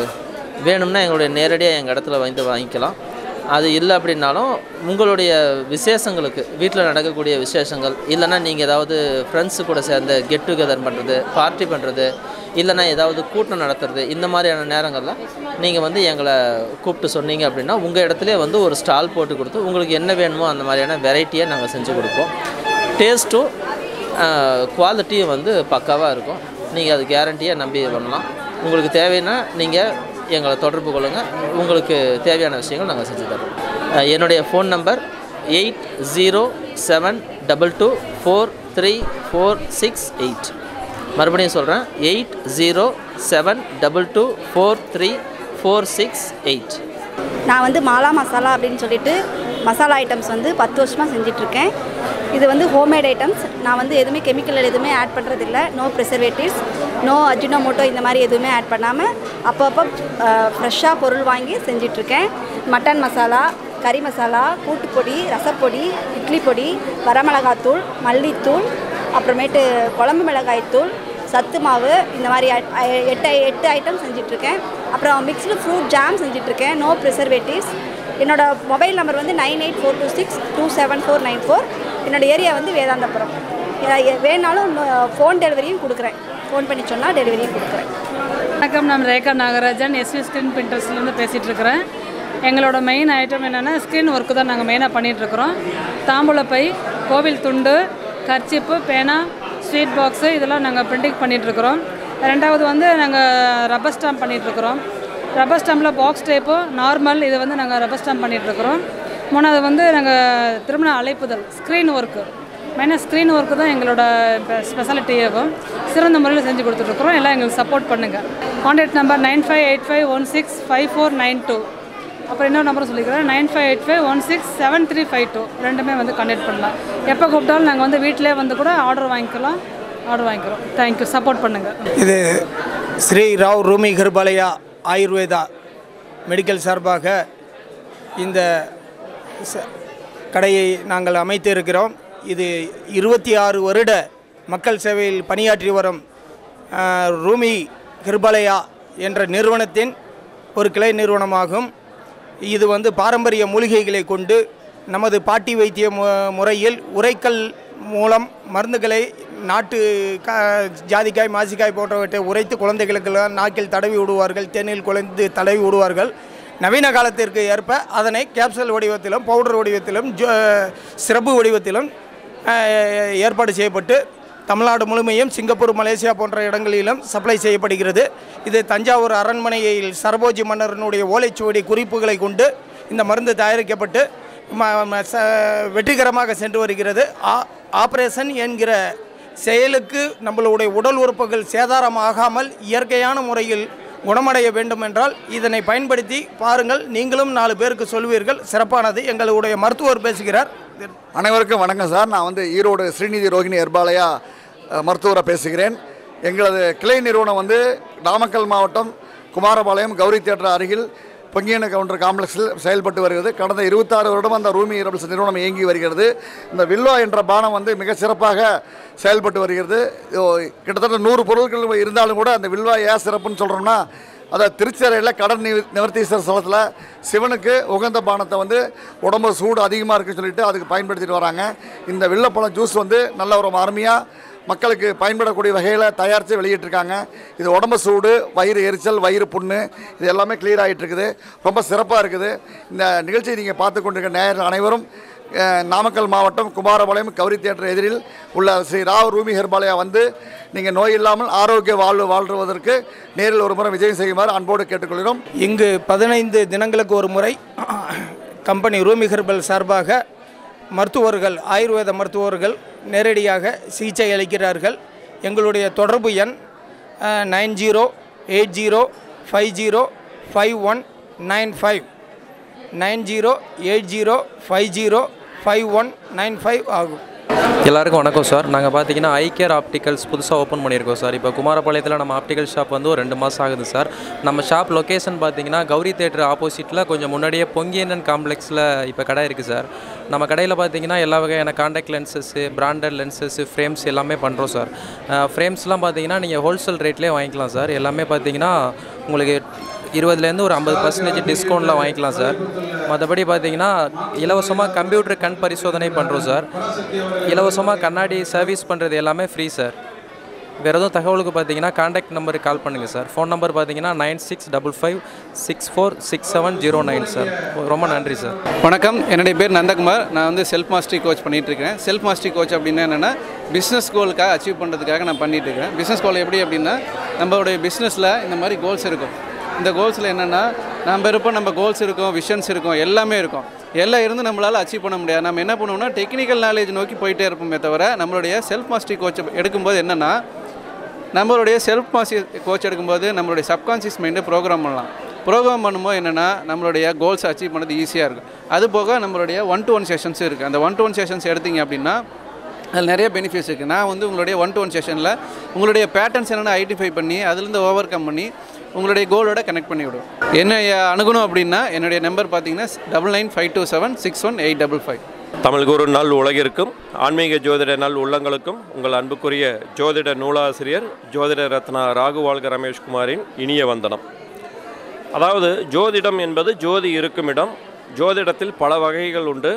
வேணும்னா எங்களுடைய நேரடியாக எங்கள் இடத்துல வந்து வாங்கிக்கலாம் அது இல்லை அப்படின்னாலும் உங்களுடைய விசேஷங்களுக்கு வீட்டில் நடக்கக்கூடிய விசேஷங்கள் இல்லைன்னா நீங்கள் ஏதாவது ஃப்ரெண்ட்ஸு கூட சேர்ந்து கெட் டுகெதர் பண்ணுறது பார்ட்டி பண்ணுறது இல்லைன்னா ஏதாவது கூட்டம் நடத்துறது இந்த மாதிரியான நேரங்களில் நீங்கள் வந்து எங்களை கூப்பிட்டு சொன்னீங்க அப்படின்னா உங்கள் இடத்துல வந்து ஒரு ஸ்டால் போட்டு கொடுத்து உங்களுக்கு என்ன வேணுமோ அந்த மாதிரியான வெரைட்டியை நாங்கள் செஞ்சு கொடுப்போம் டேஸ்ட்டும் குவாலிட்டியும் வந்து பக்காவாக இருக்கும் நீங்கள் அது கேரண்டியாக நம்பி பண்ணலாம் உங்களுக்கு தேவைன்னா நீங்கள் எங்களை தொடர்பு கொள்ளுங்கள் உங்களுக்கு தேவையான விஷயங்கள் நாங்கள் செஞ்சு தரோம் அஹ் என்னுடைய phone number eight zero seven double two four three four six eight மறுபடியும் சொல்கிறேன் eight zero seven double two four three four six eight நான் வந்து மாலா மசாலா அப்படின்னு சொல்லிட்டு மசாலா ஐட்டம்ஸ் வந்து பத்து வருஷமாக செஞ்சிட்ருக்கேன் இது வந்து ஹோம்மேட் ஐட்டம்ஸ் நான் வந்து எதுவுமே கெமிக்கல் எதுவுமே ஆட் பண்ணுறதில்ல நோ ப்ரிசர்வேட்டிவ்ஸ் நோ அஜினோமோட்டோ இந்த மாதிரி எதுவுமே ஆட் பண்ணாமல் அப்பப்போ ஃப்ரெஷ்ஷாக பொருள் வாங்கி செஞ்சிட்ருக்கேன் மட்டன் மசாலா கறி மசாலா கூட்டுப்பொடி ரசப்பொடி இட்லி பொடி வரமிளகாத்தூள் மல்லித்தூள் அப்புறமேட்டு குழம்பு மிளகாய்த்தூள் சத்து மாவு இந்த மாதிரி ஐ- ஐ- எட்டு எட்டு ஐட்டம் செஞ்சிட்ருக்கேன் அப்புறம் மிக்ஸ்டு ஃப்ரூட் ஜாம் செஞ்சிட்ருக்கேன் நோ ப்ரிசர்வேட்டிவ்ஸ் என்னோட மொபைல் நம்பர் வந்து nine eight four two six two seven four nine four என்னோட ஏரியா வந்து வேதாந்தபுரம் இதை எ- வேணாலும் ஃபோன் டெலிவரியும் கொடுக்குறேன் ஃபோன் பண்ணி சொன்னால் டெலிவரியும் கொடுக்குறேன் வணக்கம் நான் ரேகா நாகராஜன் எஸ்வி ஸ்கின் பிரிண்டர்ஸ்லேருந்து பேசிகிட்டு இருக்கிறேன் எங்களோட மெயின் ஐட்டம் என்னென்னா ஸ்க்ரீன் ஒர்க்கு தான் நாங்கள் மெயினாக பண்ணிகிட்ருக்குறோம் தாம்பூலப்பை கோவில் துண்டு கர்ச்சிப்பு பேனா ஸ்வீட் பாக்ஸு இதெல்லாம் நாங்கள் பிரிண்டிங் பண்ணிகிட்ருக்குறோம் ரெண்டாவது வந்து நாங்கள் ரப்பர் ஸ்டாம்ப் பண்ணிகிட்ருக்குறோம் ரப்பர் ஸ்டாம்பில் பாக்ஸ் டைப்பு நார்மல் இது வந்து நாங்கள் ரப்பர் ஸ்டாம்ப் பண்ணிகிட்ருக்குறோம் மூணாவது வந்து நாங்கள் திருமண அழைப்புதல் ஸ்க்ரீன் ஒர்க்கு மெயினாக ஸ்க்ரீன் ஒர்க்கு தான் எங்களோட ஸ்பெஷாலிட்டியாகும் சிறந்த முறையில் செஞ்சு கொடுத்துட்ருக்குறோம் எல்லாம் எங்களுக்கு சப்போர்ட் பண்ணுங்கள் contact number nine five eight five one six five four nine two அப்புறம் இன்னொரு நம்பர் சொல்லிக்கிறேன் nine five eight five one six seven three five two ரெண்டுமே வந்து கான்டாக்ட் பண்ணலாம் எப்போ கூப்பிட்டாலும் நாங்கள் வந்து வீட்டிலே வந்து கூட ஆர்டர் வாங்கிக்கலாம் ஆர்டர் வாங்கிக்கிறோம் தேங்க்யூ சப்போர்ட் பண்ணுங்கள் இது ஸ்ரீ ராவ் ரூமி கர்பாலயா ஆயுர்வேதா மெடிக்கல் சார்பாக இந்த ச- கடையை நாங்கள் அமைத்து இருக்கிறோம் இது இருபத்தி ஆறு வருட மக்கள் சேவையில் பணியாற்றி வரும் ஆ, ரூமி கிருபாலயா என்ற நிறுவனத்தின் ஒரு கிளை நிறுவனமாகும் இது வந்து பாரம்பரிய மூலிகைகளை கொண்டு நமது பாட்டி வைத்திய மு- முறையில் உரைக்கல் மூலம் மருந்துகளை நாட்டு கா ஜாதிக்காய் மாசிக்காய் போன்றவற்றை உரைத்து குழந்தைகளுக்கெல்லாம் நாக்கில் தடவி விடுவார்கள் தேனில் குழந்து தடவி விடுவார்கள் நவீன காலத்திற்கு ஏற்ப அதனை கேப்சூல் வடிவத்திலும் பவுடர் வடிவத்திலும் ஜோ சிறப்பு வடிவத்திலும் அஹ், ஏற்பாடு செய்யப்பட்டு தமிழ்நாடு முழுமையும் சிங்கப்பூர் மலேசியா போன்ற இடங்களிலும் சப்ளை செய்யப்படுகிறது இது தஞ்சாவூர் அரண்மனையில் சரபோஜி மன்னரனுடைய ஓலைச்சுவடி குறிப்புகளை கொண்டு இந்த மருந்து தயாரிக்கப்பட்டு ம- ம- ச- வெற்றிகரமாக சென்று வருகிறது ஆ- ஆபரேஷன் என்கிற செயலுக்கு நம்மளுடைய உடல் உறுப்புகள் சேதாரமாகாமல் இயற்கையான முறையில் குணமடைய வேண்டும் என்றால் இதனை பயன்படுத்தி பாருங்கள் நீங்களும் நாலு பேருக்கு சொல்வீர்கள் சிறப்பானது எங்களுடைய மருத்துவர் பேசுகிறார் அனைவருக்கும் வணக்கம் சார் நான் வந்து ஈரோடு ஸ்ரீநிதி ரோகிணி ஹெர்பாலயா அஹ், மருத்துவரை பேசுகிறேன் எங்களது கிளை நிறுவனம் வந்து நாமக்கல் மாவட்டம் குமாரபாளையம் கௌரி தியேட்டர் அருகில் பொங்கியன கவுண்டர் காம்ப்ளெக்ஸில் செயல்பட்டு வருகிறது கடந்த இருபத்தாறு வருடம் அந்த ரூமி இரபல்ஸ் நிறுவனம் இயங்கி வருகிறது இந்த வில்லோ என்ற பானம் வந்து மிக சிறப்பாக செயல்பட்டு வருகிறது ஓ, கிட்டத்தட்ட நூறு பொருட்கள் இருந்தாலும் கூட அந்த வில்வா ஏன் சிறப்புன்னு சொல்கிறோம்னா அதை திருச்செறையில் கடன் நிவ நிவர்த்தீஸ்வரர் ஸ்தலத்தில் சிவனுக்கு உகந்த பானத்தை வந்து உடம்பு சூடு அதிகமாக இருக்குன்னு சொல்லிட்டு அதுக்கு பயன்படுத்திட்டு வராங்க இந்த வில்லப்பழம் ஜூஸ் வந்து நல்ல ஒரு அருமையாக மக்களுக்கு பயன்படக்கூடிய வகையில் தயாரித்து வெளியிட்டிருக்காங்க இது உடம்பு சூடு வயிறு எரிச்சல் வயிறு புண்ணு இது எல்லாமே கிளியர் ஆகிட்டு இருக்குது ரொம்ப சிறப்பாக இருக்குது இந்த நிகழ்ச்சியை நீங்கள் பார்த்து கொண்டிருக்க நேயர்கள் அனைவரும் அஹ், நாமக்கல் மாவட்டம் குமாரபாளையம் கௌரி தியேட்டர் எதிரில் உள்ள ஸ்ரீ ராவ் ரூமி ஹெர்பாலயா வந்து நீங்கள் நோய் இல்லாமல் ஆரோக்கிய வாழ்வு வாழ்வதற்கு நேரில் ஒரு முறை விஜயம் செய்யுமாறு அன்போடு கேட்டுக்கொள்கிறோம் இங்கு பதினைந்து தினங்களுக்கு ஒரு முறை கம்பெனி ரூமி ஹெர்பல் சார்பாக மருத்துவர்கள் ஆயுர்வேத மருத்துவர்கள் நேரடியாக சிகிச்சை அளிக்கிறார்கள் எங்களுடைய தொடர்பு எண் nine zero eight zero five zero five one nine five nine zero eight zero five zero five one nine five ஆகும் எல்லாருக்கும் வணக்கம் சார் நாங்கள் பார்த்தீங்கன்னா ஐகேர் ஆப்டிகல்ஸ் புதுசாக ஓப்பன் பண்ணியிருக்கோம் சார் இப்போ குமாரபாளையத்தில் நம்ம ஆப்டிக்கல் ஷாப் வந்து ஒரு ரெண்டு மாதம் ஆகுது சார் நம்ம ஷாப் லொக்கேஷன் பார்த்தீங்கன்னா கௌரி தேட்டர் ஆப்போசிட்டில் கொஞ்சம் முன்னாடியே பொங்கியனன் காம்ப்ளெக்ஸில் இப்போ கடை இருக்குது சார் நம்ம கடையில் பார்த்தீங்கன்னா எல்லா வகையான contact lenses branded lenses frames எல்லாமே பண்ணுறோம் சார் ஃப்ரேம்ஸ்லாம் பார்த்தீங்கன்னா நீங்கள் ஹோல்சேல் ரேட்லேயே வாங்கிக்கலாம் சார் எல்லாமே பார்த்தீங்கன்னா உங்களுக்கு இருபதுலேருந்து ஒரு ஐம்பது பர்சன்டேஜ் டிஸ்கவுண்ட்டில் வாங்கிக்கலாம் சார் மற்றபடி பார்த்தீங்கன்னா இலவசமாக கம்ப்யூட்டர் கண் பரிசோதனை பண்ணுறோம் சார் இலவசமாக கண்ணாடி சர்வீஸ் பண்ணுறது எல்லாமே ஃப்ரீ சார் வேறு எதுவும் தகவலுக்கு பார்த்தீங்கன்னா காண்டாக்ட் நம்பருக்கு கால் பண்ணுங்கள் சார் ஃபோன் நம்பர் பார்த்தீங்கன்னா nine six double five six four six seven zero nine sir ரொம்ப நன்றி சார் வணக்கம் என்னுடைய பேர் நந்தகுமார் நான் வந்து செல்ஃப் மாஸ்டரி கோச் பண்ணிட்டு இருக்கேன் செல்ஃப் மாஸ்டரி கோச் அப்படின்னா என்னென்னா பிஸ்னஸ் கோலுக்காக அச்சீவ் பண்ணுறதுக்காக நான் பண்ணிட்டு இருக்கேன் பிஸ்னஸ் கோல் எப்படி அப்படின்னா நம்மளுடைய பிஸ்னஸில் இந்த மாதிரி கோல்ஸ் இருக்கும் இந்த கோல்ஸில் என்னென்னா நம்ம இருப்போம் நம்ம கோல்ஸ் இருக்கும் விஷன்ஸ் இருக்கும் எல்லாமே இருக்கும் எல்லாம் இருந்து நம்மளால் அச்சீவ் பண்ண முடியாது நம்ம என்ன பண்ணுவோம்னா டெக்னிக்கல் நாலேஜ் நோக்கி போயிட்டே இருப்போமே தவிர நம்மளுடைய செல்ஃப் மாஸ்டரி கோச் எடுக்கும்போது என்னென்னா நம்மளுடைய செல்ஃப் மாஸ்டரி கோச் எடுக்கும்போது நம்மளுடைய சப்கான்சியஸ் மைண்டை ப்ரோக்ராம் பண்ணலாம் ப்ரோக்ராம் பண்ணும்போது என்னென்னா நம்மளுடைய கோல்ஸ் அச்சீவ் பண்ணது ஈஸியாக இருக்கும் அது போக நம்மளுடைய ஒன் டு ஒன் செஷன்ஸ் இருக்குது அந்த ஒன் டு ஒன் செஷன்ஸ் எடுத்தீங்க அப்படின்னா அதில் நிறைய பெனிஃபிட்ஸ் இருக்குது நான் வந்து உங்களுடைய ஒன் டு ஒன் செஷனில் உங்களுடைய பேட்டர்ன்ஸ் என்னென்னு ஐடென்டிஃபை பண்ணி அதுலேருந்து ஓவர் கம் பண்ணி உங்களுடைய கோலோட கனெக்ட் பண்ணி விடும் என்ன அணுகணும் அப்படின்னா என்னுடைய நம்பர் பார்த்தீங்கன்னா double nine five two seven six one eight double five தமிழ் குரு நாள் உலகிற்கும் ஆன்மீக ஜோதிட நாள் உள்ளங்களுக்கும் உங்கள் அன்புக்குரிய ஜோதிட நூலாசிரியர் ஜோதிட ரத்னா ராகுவாழ்க ரமேஷ்குமாரின் இனிய வந்தனம் அதாவது ஜோதிடம் என்பது ஜோதி இருக்கும் இடம் ஜோதிடத்தில் பல வகைகள் உண்டு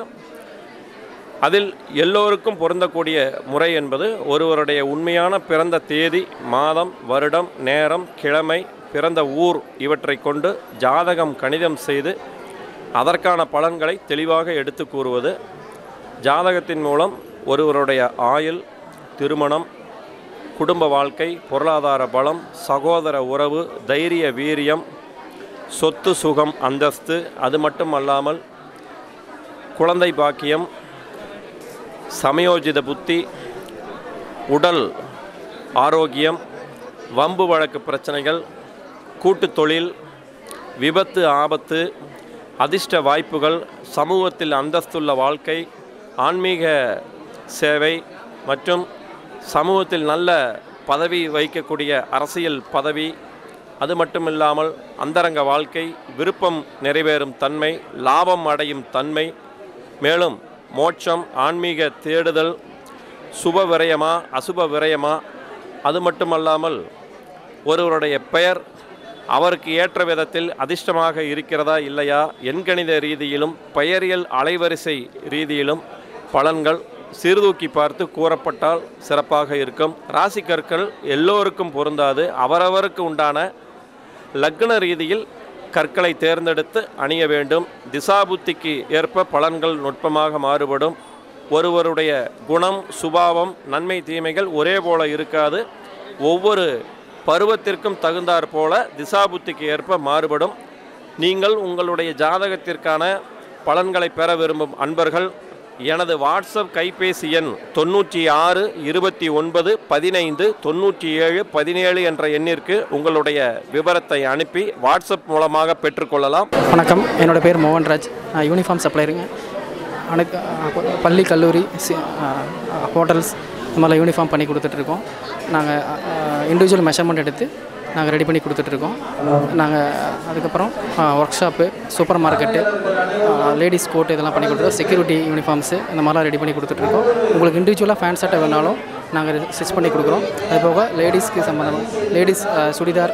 அதில் எல்லோருக்கும் பொருந்தக்கூடிய முறை என்பது ஒருவருடைய உண்மையான பிறந்த தேதி மாதம் வருடம் நேரம் கிழமை பிறந்த ஊர் இவற்றை கொண்டு ஜாதகம் கணிதம் செய்து அதற்கான பலன்களை தெளிவாக எடுத்து கூறுவது ஜாதகத்தின் மூலம் ஒருவருடைய ஆயுள் திருமணம் குடும்ப வாழ்க்கை பொருளாதார பலம் சகோதர உறவு தைரிய வீரியம் சொத்து சுகம் அந்தஸ்து அது மட்டும் அல்லாமல் குழந்தை பாக்கியம் சமயோஜித புத்தி உடல் ஆரோக்கியம் வம்பு வழக்கு பிரச்சனைகள் கூட்டுத் தொழில் விபத்து ஆபத்து அதிர்ஷ்ட வாய்ப்புகள் சமூகத்தில் அந்தஸ்துள்ள வாழ்க்கை ஆன்மீக சேவை மற்றும் சமூகத்தில் நல்ல பதவி வைக்கக்கூடிய அரசியல் பதவி அது மட்டுமில்லாமல் அந்தரங்க வாழ்க்கை விருப்பம் நிறைவேறும் தன்மை லாபம் அடையும் தன்மை மேலும் மோட்சம் ஆன்மீக தேடுதல் சுப விரயமா அசுப விரயமா அது மட்டுமல்லாமல் ஒருவருடைய பெயர் அவருக்கு ஏற்ற விதத்தில் அதிர்ஷ்டமாக இருக்கிறதா இல்லையா எண்கணித ரீதியிலும் பெயரியல் அலைவரிசை ரீதியிலும் பலன்கள் சீர்தூக்கி பார்த்து கூறப்பட்டால் சிறப்பாக இருக்கும் ராசி கற்கள் எல்லோருக்கும் பொருந்தாது அவரவருக்கு உண்டான லக்ன ரீதியில் கற்களை தேர்ந்தெடுத்து அணிய வேண்டும் திசாபுத்திக்கு ஏற்ப பலன்கள் நுட்பமாக மாறுபடும் ஒருவருடைய குணம் சுபாவம் நன்மை தீமைகள் ஒரே போல இருக்காது ஒவ்வொரு பருவத்திற்கும் தகுந்தாற் போல திசாபுத்திக்கு ஏற்ப மாறுபடும் நீங்கள் உங்களுடைய ஜாதகத்திற்கான பலன்களை பெற விரும்பும் அன்பர்கள் எனது வாட்ஸ்அப் கைபேசி எண் தொண்ணூற்றி ஆறு இருபத்தி ஒன்பது பதினைந்து தொண்ணூற்றி ஏழு பதினேழு என்ற எண்ணிற்கு உங்களுடைய விவரத்தை அனுப்பி வாட்ஸ்அப் மூலமாக பெற்றுக்கொள்ளலாம் வணக்கம் என்னோடய பேர் மோகன்ராஜ் நான் யூனிஃபார்ம் சப்ளையருங்க அனைத்து பள்ளி கல்லூரி சி- ஹோட்டல்ஸ் இந்த மாதிரிலாம் யூனிஃபார்ம் பண்ணி கொடுத்துட்ருக்கோம் நாங்கள் இண்டிவிஜுவல் மெஷர்மெண்ட் எடுத்து நாங்கள் ரெடி பண்ணி கொடுத்துட்ருக்கோம் நாங்கள் அதுக்கப்புறம் workshop supermarket ladies coat இதெல்லாம் பண்ணி கொடுத்துருக்கோம் செக்யூரிட்டி யூனிஃபார்ம்ஸு இந்த மாதிரிலாம் ரெடி பண்ணி கொடுத்துட்ருக்கோம் உங்களுக்கு இண்டிவிஜுவலாக ஃபேன் சட்டை வேணாலும் நாங்கள் ஸ்டிச் பண்ணி கொடுக்குறோம் அது போக லேடிஸ்க்கு சம்மந்தமாக ladies churidar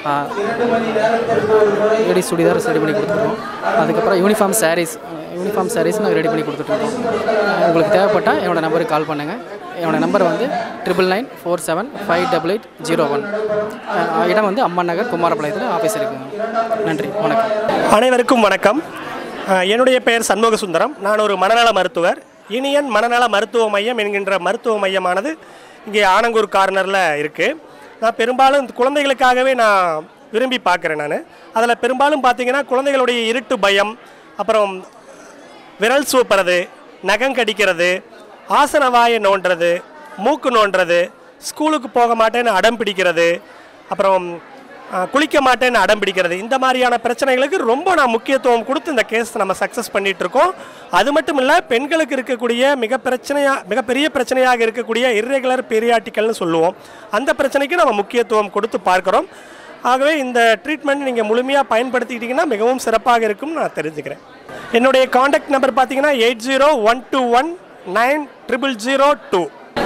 ladies churidar ready பண்ணி கொடுத்துருக்கோம் அதுக்கப்புறம் யூனிஃபார்ம் சாரீஸ் யூனிஃபார்ம் சாரீஸ் நாங்கள் ரெடி பண்ணி கொடுத்துட்ருக்கோம் உங்களுக்கு தேவைப்பட்டால் என்னோடய நம்பருக்கு கால் பண்ணுங்கள் என்னோடய நம்பர் வந்து triple nine four seven five double eight zero one இடம் வந்து அம்மன் நகர் குமாரபாளையத்தில் ஆஃபீஸ் இருக்குங்க நன்றி வணக்கம் அனைவருக்கும் வணக்கம் அஹ், என்னுடைய பெயர் சண்முக சுந்தரம் நான் ஒரு மனநல மருத்துவர் இனியன் மனநல மருத்துவ மையம் என்கின்ற மருத்துவ மையமானது இங்கே ஆனங்கூர் கார்னரில் இருக்குது நான் பெரும்பாலும் இந்த குழந்தைகளுக்காகவே நான் விரும்பி பார்க்குறேன் நான் அதில் பெரும்பாலும் பார்த்தீங்கன்னா குழந்தைகளுடைய இருட்டு பயம் அப்புறம் விரல் சூப்புறது நகம் கடிக்கிறது ஆசன வாயை நோண்டுறது மூக்கு நோண்டுறது ஸ்கூலுக்கு போக மாட்டேன்னு அடம் பிடிக்கிறது அப்புறம் ஆ, குளிக்க மாட்டேன்னு அடம் பிடிக்கிறது இந்த மாதிரியான பிரச்சனைகளுக்கு ரொம்ப நான் முக்கியத்துவம் கொடுத்து இந்த கேஸ் நம்ம சக்ஸஸ் பண்ணிட்டு இருக்கோம் அது மட்டும் இல்லை பெண்களுக்கு இருக்கக்கூடிய மிக பிரச்சனையா மிகப்பெரிய பிரச்சனையாக இருக்கக்கூடிய இர்ரெகுலர் பெரியாட்டிக்கல்னு சொல்லுவோம் அந்த பிரச்சனைக்கு நம்ம முக்கியத்துவம் கொடுத்து பார்க்குறோம் ஆகவே இந்த ட்ரீட்மெண்ட் நீங்கள் முழுமையாக பயன்படுத்திக்கிட்டிங்கன்னா மிகவும் சிறப்பாக இருக்கும்னு நான் தெரிஞ்சுக்கிறேன் என்னுடைய காண்டாக்ட் நம்பர் பார்த்தீங்கன்னா eight zero one two one nine triple zero two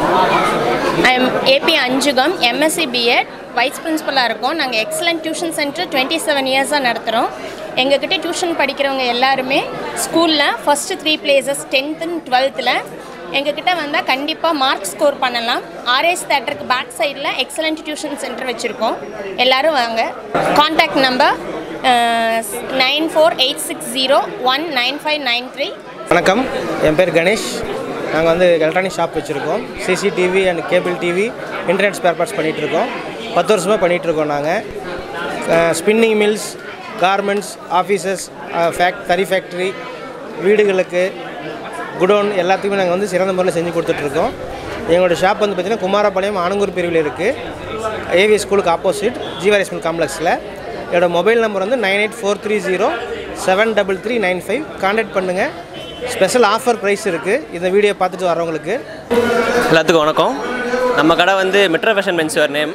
I'm AB Anjugam MSc BEd vice பிரின்சிபலாக இருக்கோம் நாங்கள் excellent tuition centre twenty seven இயர்ஸாக நடத்துகிறோம் எங்ககிட்ட டியூஷன் படிக்கிறவங்க எல்லாருமே ஸ்கூலில் first three places tenth and டுவெல்த்தில் எங்ககிட்ட வந்தால் கண்டிப்பாக மார்க் ஸ்கோர் பண்ணலாம் ஆர்எஸ் தேட்டருக்கு பேக் சைடில் எக்ஸலண்ட் டியூஷன் சென்டர் வச்சுருக்கோம் எல்லோரும் வாங்க contact number nine four eight six zero one nine five nine three வணக்கம் என் பேர் கணேஷ் நாங்கள் வந்து எலக்ட்ரானிக் ஷாப் வச்சுருக்கோம் CCTV and cable TV internet spare parts பண்ணிகிட்ருக்கோம் பத்து வருஷமாக பண்ணிகிட்ருக்கோம் நாங்கள் ஸ்பின்னிங் மில்ஸ் கார்மெண்ட்ஸ் ஆஃபீஸஸ் ஃபேக் தறி ஃபேக்ட்ரி வீடுகளுக்கு குடோன் எல்லாத்துக்குமே நாங்கள் வந்து சிறந்த முறையில் செஞ்சு கொடுத்துட்ருக்கோம் எங்களோட ஷாப் வந்து பார்த்திங்கன்னா குமாரபாளையம் ஆனங்கூர் பிரிவில் இருக்குது ஏவி ஸ்கூலுக்கு ஆப்போசிட் ஜீவாரேஸ்மெண்ட் காம்ப்ளெக்ஸில் என்னோட மொபைல் நம்பர் வந்து nine eight four three zero seven double three nine five contact பண்ணுங்கள் ஸ்பெஷல் ஆஃபர் ப்ரைஸ் இருக்குது இந்த வீடியோ பார்த்துட்டு வரவங்களுக்கு எல்லாத்துக்கும் வணக்கம் நம்ம கடை வந்து மெட்ரோ ஃபேஷன் மென்ஸ்வேர் நேம்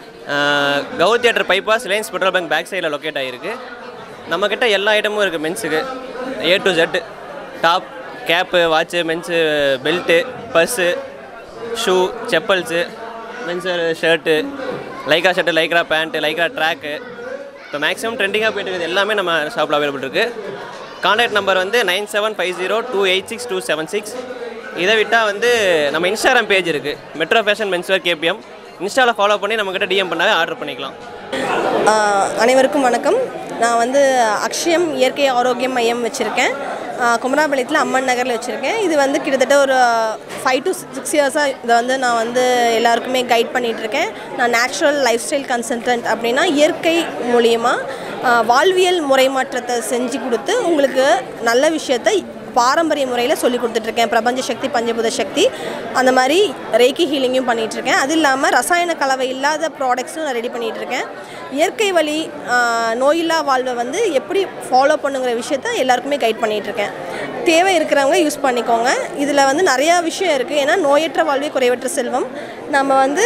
கௌர் theatre bypass Reliance petrol bank back சைடில் லொக்கேட் ஆகிருக்கு நம்மக்கிட்ட எல்லா ஐட்டமும் இருக்குது மென்ஸுக்கு A to Z top cap watch men's belt purse shoe chappals men's shirt lycra shirt lycra pant lycra track இப்போ மேக்ஸிமம் ட்ரெண்டிங்காக போயிட்டு இருக்குது எல்லாமே நம்ம ஷாப்பில் அவைலபிள் இருக்குது கான்டாக்ட் நம்பர் வந்து nine seven five zero two eight six two seven six இதை விட்டால் வந்து நம்ம இன்ஸ்டாகிராம் பேஜ் இருக்குது மெட்ரோ ஃபேஷன் மென்ஸ்வேர் கேபிஎம் இன்ஸ்டாவில் ஃபாலோ பண்ணி நம்மக்கிட்ட டிஎம் பண்ணாவே ஆர்டர் பண்ணிக்கலாம் ஆஹ் அனைவருக்கும் வணக்கம் நான் வந்து அக்ஷயம் இயற்கை ஆரோக்கியம் மையம் வச்சுருக்கேன் குமராபாளையத்தில் அம்மன் நகரில் வச்சுருக்கேன் இது வந்து கிட்டத்தட்ட ஒரு ஃபைவ் டு சிக்ஸ் இயர்ஸாக இதை வந்து நான் வந்து எல்லாருக்குமே கைட் பண்ணிகிட்ருக்கேன் நான் நேச்சுரல் லைஃப் ஸ்டைல் கன்சல்டன்ட் அப்படின்னா இயற்கை மூலியமாக வாழ்வியல் முறை மாற்றத்தை செஞ்சு கொடுத்து உங்களுக்கு நல்ல விஷயத்தை பாரம்பரிய முறையில் சொல்லி கொடுத்துட்ருக்கேன் பிரபஞ்ச சக்தி பஞ்சபூத சக்தி அந்த மாதிரி ரேக்கி ஹீலிங்கும் பண்ணிகிட்ருக்கேன் அது இல்லாமல் ரசாயன கலவை இல்லாத ப்ராடக்ட்ஸும் நான் ரெடி பண்ணிகிட்ருக்கேன் இயற்கை வழி ஆஹ், நோயில்லா வாழ்வை வந்து எப்படி ஃபாலோ பண்ணுங்கிற விஷயத்த எல்லாருக்குமே கைட் பண்ணிகிட்ருக்கேன் தேவை இருக்கிறவங்க யூஸ் பண்ணிக்கோங்க இதில் வந்து நிறையா விஷயம் இருக்குது ஏன்னா நோயற்ற வாழ்வே குறைவற்ற செல்வம் நம்ம வந்து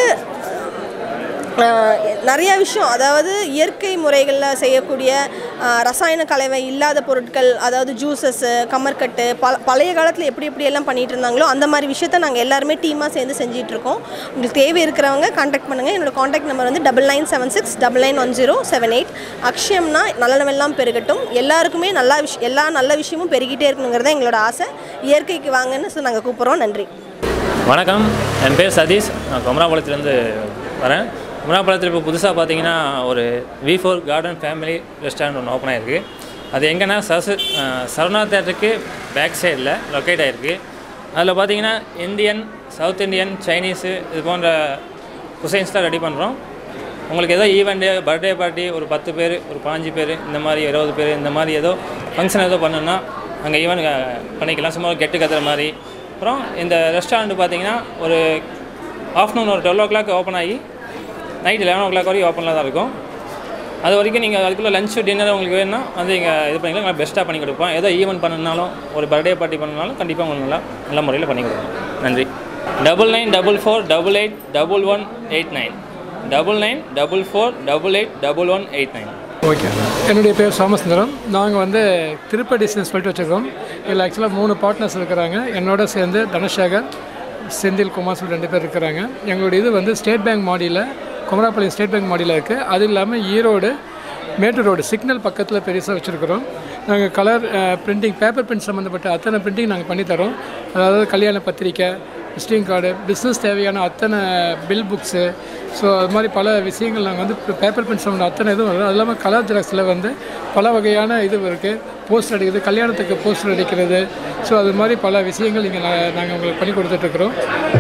ஆஹ் நிறைய விஷயம் அதாவது இயற்கை முறைகளில் செய்யக்கூடிய ஆஹ் ரசாயன கலவை இல்லாத பொருட்கள் அதாவது ஜூஸஸ்ஸு கமர்கட்டு பல பழைய காலத்தில் எப்படி எப்படி எல்லாம் பண்ணிட்டு இருந்தாங்களோ அந்த மாதிரி விஷயத்த நாங்கள் எல்லாருமே டீமாக சேர்ந்து செஞ்சிட்டு இருக்கோம் உங்களுக்கு தேவை இருக்கிறவங்க காண்டாக்ட் பண்ணுங்கள் என்னோட காண்டாக்ட் நம்பர் வந்து double nine seven six double nine one zero seven eight அக்ஷயம்னா நல்லனவெல்லாம் பெருகட்டும் எல்லாருக்குமே நல்ல விஷ் எல்லா நல்ல விஷயமும் பெருகிட்டே இருக்கணுங்கிறது தான் எங்களோட ஆசை இயற்கைக்கு வாங்கன்னு சொல்லி நாங்கள் கூப்பிட்றோம் நன்றி வணக்கம் என் பேர் சதீஷ் நான் குமராபாளையத்துலேருந்து வரேன் குமராபாளையத்தில் இப்போ புதுசாக பார்த்தீங்கன்னா ஒரு V four garden family restaurant ஒன்று ஓப்பன் ஆகிருக்கு அது எங்கன்னா சசு அஹ், சரவணா தேட்டருக்கு பேக் சைடில் லொக்கேட் ஆகிருக்கு அதில் பார்த்தீங்கன்னா இந்தியன் சவுத் இந்தியன் சைனீஸு இது போன்ற குசைன்ஸ்லாம் ரெடி பண்ணுறோம் உங்களுக்கு ஏதோ ஈவெண்ட்டு பர்த்டே பார்ட்டி ஒரு பத்து பேர் ஒரு பாஞ்சு பேர் இந்த மாதிரி இருபது பேர் இந்த மாதிரி ஏதோ ஃபங்க்ஷன் ஏதோ பண்ணணும்னா அங்கே ஈவெண்ட் பண்ணிக்கலாம் சும்மா கெட்டு கத்துற மாதிரி அப்புறம் இந்த ரெஸ்டாரண்ட் பார்த்தீங்கன்னா ஒரு ஆஃப்டர்நூன் ஒரு டுவெல் ஓ கிளாக் ஓப்பன் ஆகி நைட் லெவன் ஓ கிளாக் வரைக்கும் ஓப்பனில் தான் இருக்கும் அது வரைக்கும் நீங்கள் அதுக்குள்ளே லஞ்சு டின்னர் உங்களுக்கு வேணும்னா வந்து இங்கே இது பண்ணிக்கலாம் நல்லா பெஸ்ட்டாக பண்ணி கொடுப்போம் ஏதோ ஈவெண்ட் பண்ணணுனாலும் ஒரு பர்த்டே பார்ட்டி பண்ணணுனாலும் கண்டிப்பாக உங்களுக்கு நல்லா நல்ல முறையில் பண்ணி கொடுப்போம் நன்றி double nine double four double eight double one eight nine double nine double four double eight double one eight nine okay என்னுடைய பேர் சோமசுந்தரம் நாங்கள் வந்து திருப்பதி டிஸ்டன்ஸ் சொல்லிட்டு வச்சுருக்கோம் இதில் ஆக்சுவலாக மூணு பார்ட்னர்ஸ் இருக்கிறாங்க என்னோட சேர்ந்து தனசேகர் செந்தில் குமார் சொல்லி ரெண்டு பேர் இருக்கிறாங்க எங்களுடைய இது வந்து ஸ்டேட் பேங்க் மாடியில் குமராபாளையம் ஸ்டேட் பேங்க் மாடியில் இருக்குது அது இல்லாமல் ஈரோடு மேட்டூர் ரோடு சிக்னல் பக்கத்தில் பெருசாக வச்சுருக்கிறோம் நாங்கள் கலர் பிரிண்டிங் பேப்பர் பிரிண்ட் சம்மந்தப்பட்ட அத்தனை பிரிண்டிங் நாங்கள் பண்ணித்தரோம் அதாவது கல்யாண பத்திரிக்கை விசிட்டிங் கார்டு பிஸ்னஸ் தேவையான அத்தனை பில் புக்ஸு ஸோ அது மாதிரி பல விஷயங்கள் நாங்கள் வந்து பேப்பர் பிரிண்ட் சம்மந்த அத்தனை இதுவும் வரும் அது இல்லாமல் கலர் ஜெராக்ஸில் வந்து பல வகையான இது இருக்குது போஸ்டர் அடிக்கிறது கல்யாணத்துக்கு போஸ்டர் அடிக்கிறது ஸோ அது மாதிரி பல விஷயங்கள் இங்கே நாங்கள் உங்களுக்கு பண்ணி கொடுத்துட்ருக்குறோம்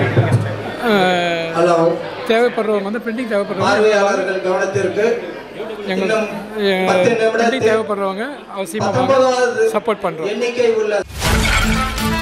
தேவைப்படுறவங்க வந்து பிரிண்டிங் பார்வையாளர்கள் கவனத்திற்கு எங்கள் பத்து நிமிடத்தில் பிரிண்டிங் தேவைப்படுறவங்க அவசியமாக பத்தொன்பதாவது சப்போர்ட் பண்ணுறோம் எண்ணிக்கை உள்ள